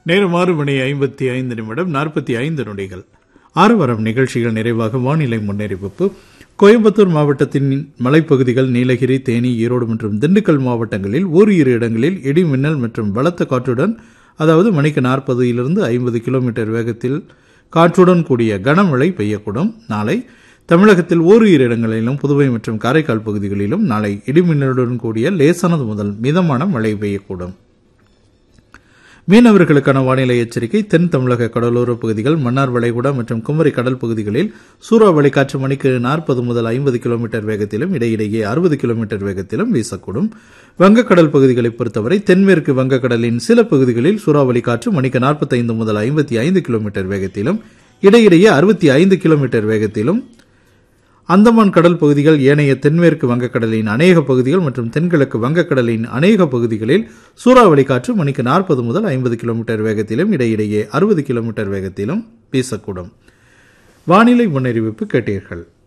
நேரம் ஆறு மணி ஐம்பத்தி ஐந்து நிமிடம் நாற்பத்தி ஐந்து நொடிகள் ஆறுவரம் நிகழ்ச்சிகள் நிறைவாக வானிலை முன்னறிவிப்பு கோயம்புத்தூர் மாவட்டத்தின் மலைப்பகுதிகள் நீலகிரி தேனி ஈரோடு மற்றும் திண்டுக்கல் மாவட்டங்களில் ஓரிரு இடங்களில் இடி மின்னல் மற்றும் பலத்த காற்றுடன் அதாவது மணிக்கு நாற்பதிலிருந்து ஐம்பது கிலோமீட்டர் வேகத்தில் காற்றுடன் கூடிய கனமழை பெய்யக்கூடும் நாளை தமிழகத்தில் ஓரிரு இடங்களிலும் புதுவை மற்றும் காரைக்கால் பகுதிகளிலும் நாளை இடிமின்னலுடன் கூடிய லேசானது முதல் மிதமான மழை பெய்யக்கூடும் மீனவர்களுக்கான வானிலை எச்சரிக்கை தென் தமிழக கடலோர பகுதிகள் மன்னார் வளைகுடா மற்றும் குமரி கடல் பகுதிகளில் சூறாவளி காற்று மணிக்கு நாற்பது முதல் ஐம்பது கிலோமீட்டர் வேகத்திலும் இடையிடையே அறுபது கிலோமீட்டர் வேகத்திலும் வீசக்கூடும் வங்கக்கடல் பகுதிகளை பொறுத்தவரை தென்மேற்கு வங்கக்கடலின் சில பகுதிகளில் சூறாவளி காற்று மணிக்கு நாற்பத்தைந்து முதல் ஐம்பத்தி ஐந்து கிலோமீட்டர் வேகத்திலும் இடையிடையே அறுபத்தி ஐந்து கிலோமீட்டர் வேகத்திலும் அந்தமான் கடல் பகுதிகள் ஏனைய தென்மேற்கு வங்கக்கடலின் அநேக பகுதிகள் மற்றும் தென்கிழக்கு வங்கக்கடலின் அநேக பகுதிகளில் சூறாவளி காற்று மணிக்கு நாற்பது முதல் ஐம்பது கிலோமீட்டர் வேகத்திலும் இடையிடையே அறுபது கிலோமீட்டர் வேகத்திலும் வீசக்கூடும் வானிலை முன்னறிவிப்பு கேட்டீர்கள்